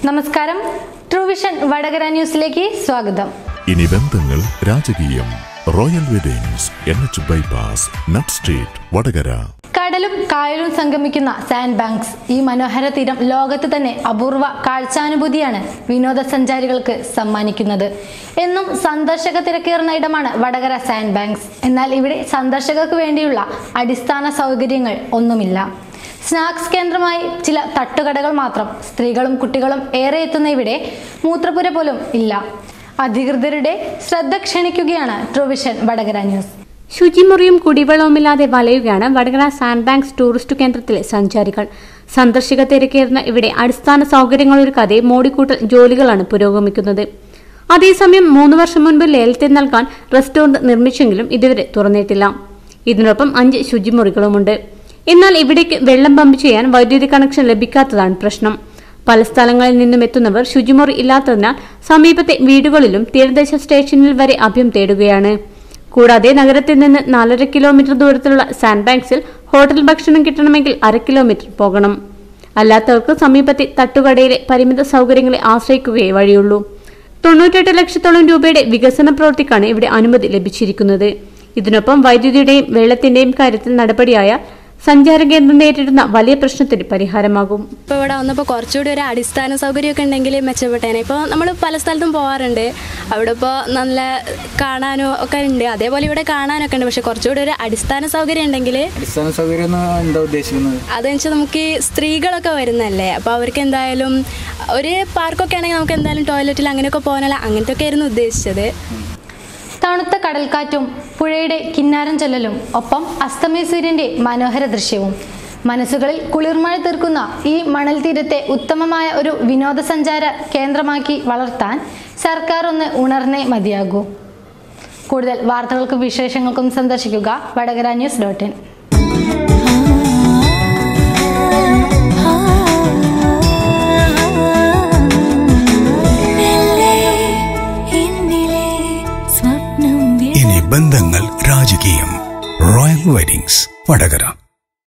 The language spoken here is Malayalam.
നമസ്കാരം ട്രൂവിഷൻ വടകര ന്യൂസിലേക്ക് സ്വാഗതം ഇനി ബന്ധങ്ങൾ രാജകീയം royal weddings N H bypass nut street Vadakara കടലും കായലും സംഗമിക്കുന്ന സാൻഡ് ബാങ്ക്സ് ഈ മനോഹര തീരം ലോകത്ത് തന്നെ അപൂർവ കാഴ്ചാനുഭൂതിയാണ് വിനോദസഞ്ചാരികൾക്ക് സമ്മാനിക്കുന്നത് എന്നും സന്ദർശക തിരക്കേറുന്ന ഇടമാണ് വടകര സാൻഡ് ബാങ്ക്സ് എന്നാൽ ഇവിടെ സന്ദർശകർക്ക് വേണ്ടിയുള്ള അടിസ്ഥാന സൗകര്യങ്ങൾ ഒന്നുമില്ല സ്നാക്സ് കേന്ദ്രമായി ചില തട്ടുകടകൾ മാത്രം സ്ത്രീകളും കുട്ടികളും ഏറെ എത്തുന്ന ഇവിടെ മൂത്രപ്പുര പോലും ഇല്ല അധികൃതരുടെ ശ്രദ്ധ ക്ഷണിക്കുകയാണ് ട്രൂവിഷൻ വടകര ന്യൂസ് ശുചിമുറിയും കുടിവെള്ളവുമില്ലാതെ വലയുകയാണ് വടകര സാൻഡ് ബാങ്ക്സ് ടൂറിസ്റ്റ് കേന്ദ്രത്തിലെ സഞ്ചാരികൾ സന്ദർശക തിരക്കേറുന്ന ഇവിടെ അടിസ്ഥാന സൗകര്യങ്ങളൊരുക്കാതെ മോടിക്കൂട്ടൽ ജോലികളാണ് പുരോഗമിക്കുന്നത് അതേസമയം മൂന്ന് വർഷം മുൻപ് ലേലത്തിൽ നൽകാൻ റെസ്റ്റോറന്റ് നിർമ്മിച്ചെങ്കിലും ഇതുവരെ തുറന്നിട്ടില്ല ഇതിനൊപ്പം അഞ്ച് ശുചിമുറികളുമുണ്ട് എന്നാൽ ഇവിടേക്ക് വെള്ളം പമ്പ് ചെയ്യാൻ വൈദ്യുതി കണക്ഷൻ ലഭിക്കാത്തതാണ് പ്രശ്നം പല സ്ഥലങ്ങളിൽ നിന്നും എത്തുന്നവർ ശുചിമുറി ഇല്ലാത്തതിനാൽ സമീപത്തെ വീടുകളിലും തീരദേശ സ്റ്റേഷനിൽ വരെ അഭ്യം തേടുകയാണ് കൂടാതെ നഗരത്തിൽ നിന്ന് നാലര കിലോമീറ്റർ ദൂരത്തിലുള്ള സാൻഡ് ബാങ്ക്സിൽ ഹോട്ടൽ ഭക്ഷണം കിട്ടണമെങ്കിൽ അര കിലോമീറ്റർ പോകണം അല്ലാത്തവർക്ക് സമീപത്തെ തട്ടുകടയിലെ പരിമിത സൗകര്യങ്ങളെ ആശ്രയിക്കുകയേ വഴിയുള്ളൂ തൊണ്ണൂറ്റെട്ട് ലക്ഷത്തോളം രൂപയുടെ വികസന പ്രവൃത്തിക്കാണ് ഇവിടെ അനുമതി ലഭിച്ചിരിക്കുന്നത് ഇതിനൊപ്പം വൈദ്യുതിയുടെയും വെള്ളത്തിന്റെയും കാര്യത്തിൽ നടപടിയായാൽ സഞ്ചാര കേന്ദ്രം നേരിടുന്ന വലിയ പ്രശ്നത്തിന് പരിഹാരമാകും ഇപ്പോൾ ഇവിടെ വന്നപ്പോൾ കുറച്ചുകൂടി ഒരു അടിസ്ഥാന സൗകര്യമൊക്കെ ഉണ്ടെങ്കിൽ മെച്ചപ്പെട്ടേനെ ഇപ്പോൾ നമ്മൾ പല സ്ഥലത്തും പോകാറുണ്ട് അവിടെ ഇപ്പോൾ നല്ല കാണാനോ ഒക്കെ ഉണ്ട് അതേപോലെ ഇവിടെ കാണാനൊക്കെ ഉണ്ട് പക്ഷെ കുറച്ചുകൂടി ഒരു അടിസ്ഥാന സൗകര്യം ഉണ്ടെങ്കിൽ അടിസ്ഥാന സൗകര്യം എന്ന് എന്താ ഉദ്ദേശിക്കുന്നത് അതെന്ന് വെച്ചാൽ നമുക്ക് ഈ സ്ത്രീകളൊക്കെ വരുന്നല്ലേ അപ്പോൾ അവർക്ക് എന്തായാലും ഒരു പാർക്കൊക്കെ ആണെങ്കിൽ നമുക്ക് എന്തായാലും ടോയ്ലറ്റിൽ അങ്ങനെയൊക്കെ പോകാനല്ല അങ്ങനത്തെ ഒക്കെ ആയിരുന്നു ഉദ്ദേശിച്ചത് തണുത്ത കടൽക്കാറ്റും പുഴയുടെ കിന്നാരം ചൊല്ലലും ഒപ്പം അസ്തമയ സൂര്യന്റെ മനോഹര ദൃശ്യവും മനസ്സുകളിൽ കുളിർമഴ തീർക്കുന്ന ഈ മണൽ തീരത്തെ ഉത്തമമായ ഒരു വിനോദസഞ്ചാര കേന്ദ്രമാക്കി വളർത്താൻ സർക്കാർ ഒന്ന് ഉണർന്നേ മതിയാകൂ കൂടുതൽ വാർത്തകൾക്കും വിശേഷങ്ങൾക്കും സന്ദർശിക്കുക വടകര ന്യൂസ് ഡോട്ട് ഇൻ ഇനി ബന്ധങ്ങൾ രാജകീയം റോയൽ വെഡിങ്സ് വടകര